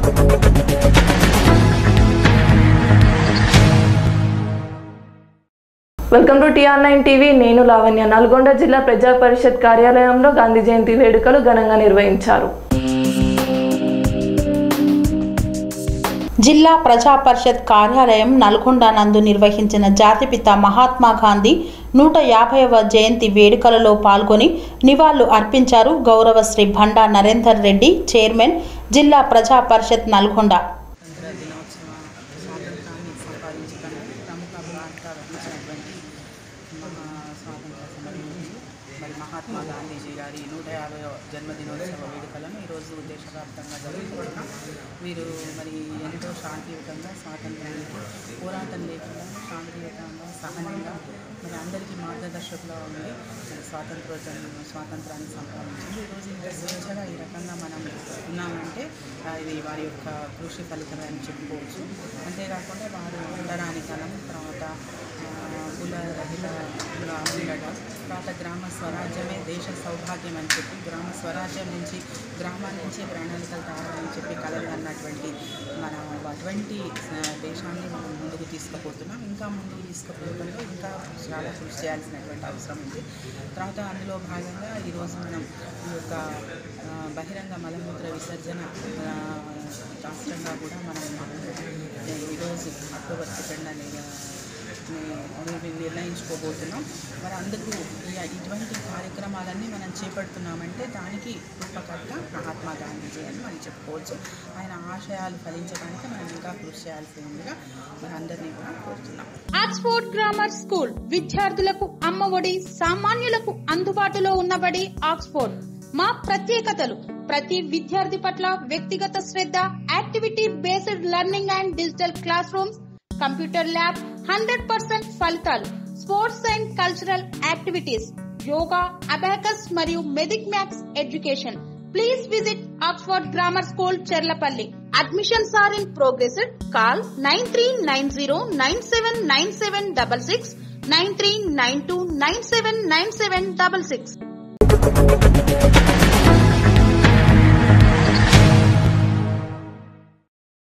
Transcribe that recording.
welcome to TR nine TV నేను లావణ్య నల్గొండ జిల్లా ప్రజా పరిషత్ కార్యాలయంలో గాంధీ జయంతి వేడుకలు ఘనంగా నిర్వహించారు జిల్లా ప్రజా పరిషత్ కార్యాలయం నల్గొండ నందు నిర్వహించిన జాతిపిత మహాత్మా గాంధీ నూట యాభైవ జయంతి వేడుకలలో పాల్గొని నివాళులు అర్పించారు గౌరవ శ్రీ భండా నరేందర్ రెడ్డి చైర్మన్ జిల్లా ప్రజా పరిషత్ నల్గొండ స్వాతంత్ర దినోత్సవ స్వాతంత్రాన్ని సంపాదించడానికి ప్రముఖ భారత వహించినటువంటి మహా స్వాతంత్ర సమరయోధులు మరి మహాత్మా గాంధీజీ గారి నూట యాభై జన్మదినోత్సవ వేడుకలను ఈరోజు దేశవ్యాప్తంగా జరుపుకుంటున్నాం వీరు మరి ఎంతో శాంతియుతంగా స్వాతంత్రానికి పోరాటం లేకుండా శాంతియుతంగా సహనంగా మరి అందరికీ మార్గదర్శకులా ఉండి మరి స్వాతంత్రోద్యమం స్వాతంత్రాన్ని సంపాదించింది ఈరోజు ఇంత స్వేచ్ఛగా ఈ రకంగా మనం ఉన్నామంటే ఆ, ఇది వారి యొక్క కృషి ఫలితమే అని చెప్పుకోవచ్చు అంతేకాకుండా వారు ఉండడానికి అనం తర్వాత ఆ, కుల రహిత ఉండడం తర్వాత గ్రామ స్వరాజ్యమే దేశ సౌభాగ్యం అని చెప్పి గ్రామ స్వరాజ్యం నుంచి గ్రామాల నుంచి ప్రణాళికలు తయారని చెప్పి కలలు అన్నటువంటి మనం అటువంటి ఆ, దేశాన్ని మనం ముందుకు తీసుకుపోతున్నాం ఇంకా ముందుకు తీసుకుపోవడంలో ఇంకా చాలా కృషి చేయాల్సినటువంటి అవసరం ఉంది తర్వాత అందులో భాగంగా ఈరోజు మనం ఈ యొక్క ఆ, బహిరంగ మలమూత్ర విసర్జన ఆ, రాష్ట్రంగా కూడా మనం ఈరోజు అక్టోబర్ సెకండ్ అనేది మేము నిర్ణయించుకోబోతున్నాం మరి అందుకు ఈ- ఇటువంటి కార్యక్రమాలన్నీ మనం చేపడుతున్నామంటే దానికి రూపకర్త మహాత్మా గాంధీజీ అని మనం చెప్పుకోవచ్చు ఆయన ఆశయాలు ఫలించడానికి మనం ఇంకా కృషి చేయాల్సి ఉందిగా మరి అందరినీ కూడా కోరుతున్నాం ఆక్స్ఫోర్డ్ గ్రామర్ స్కూల్ విద్యార్థులకు అమ్మఒడి సామాన్యులకు అందుబాటులో ఉన్నబడి ఆక్స్ఫోర్డ్ మా ప్రత్యేకతలు ప్రతి విద్యార్థి పట్ల వ్యక్తిగత శ్రద్ధ activity based learning and digital classroom computer lab hundred percent ఫలితాలు sports and cultural activities yoga abacus మరియు Vedic maths education please visit Oxford grammar school Cherlapally admissions are in progress call nine three nine zero nine seven nine seven double six nine three nine two nine seven nine seven double six